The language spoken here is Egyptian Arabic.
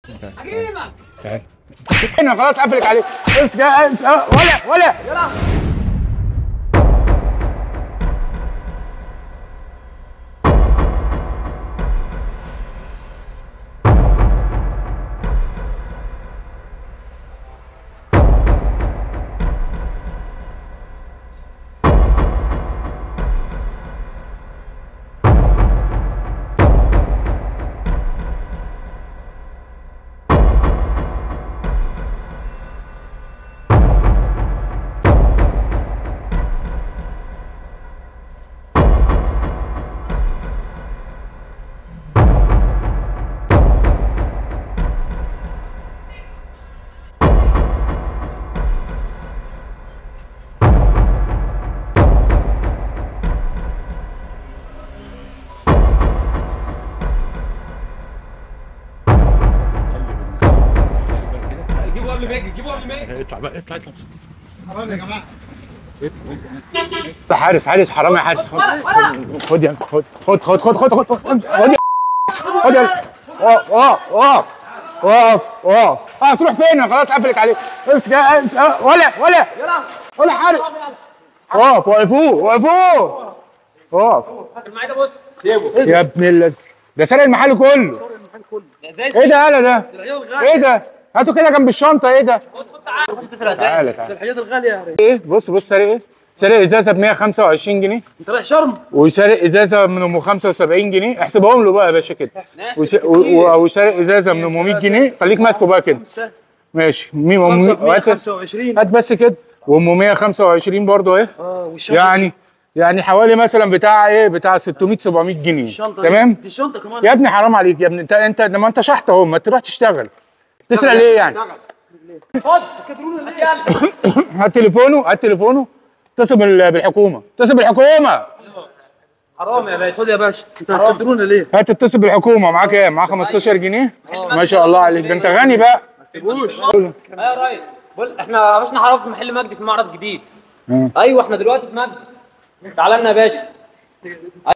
هجيبك هنا خلاص قفلك عليه امسك امسك ولا ولا جيبه قبل ما يجي جيبه قبل ما يجي اطلع بقى اطلع اطلع حرام يا جماعه ده حارس حارس حرام يا حارس خد خد يا خد خد خد خد خد خد خد امسك. خد يا خد يا اقف اقف اقف اقف اقف اه تروح فين خلاص قفلك عليه امسك يا- امسك آه، ولا ولا ولا حارس اقف وقفوه وقفوه اقف معايا ده بص يا ابن ال ده سرق المحل كله ازاي ايه ده يالا ده ايه ده هاتوا كده جنب الشنطه ايه ده تسرق تعالى تعالى الحاجات الغاليه يا ريت ايه بص بص سارق ايه سارق ازازه ب 125 جنيه انت رايح شرم وسارق ازازه من ام 75 جنيه احسبهم له بقى يا باشا كده وش- و- و- وسارق ازازه من ام 100 جنيه خليك ماسكه بقى كده ماشي مين ام 100 25 هات بس كده وام 125 برضه اهي اه والشنطه يعني يعني حوالي مثلا بتاع ايه بتاع 600 700 جنيه الشنطه تمام دي الشنطه كمان يا ابني حرام عليك يا ابني انت انت ما انت شحت اهو ما تروح تشتغل تسرق ليه يعني خد يلا هات تليفونه هات تليفونه اتصل بال- بالحكومه اتصل بالحكومه حرام يا باشا خد يا باشا انت هتقدرونا ليه؟ هات تتصل بالحكومه معاك ايه معاك 15 جنيه ما شاء الله عليك ده انت غني بقى سيبوش ايوه يا ريس بقول احنا يا باشا حرام في محل مجدي في معرض جديد مم. ايوه احنا دلوقتي في مجدي تعالى لنا يا باشا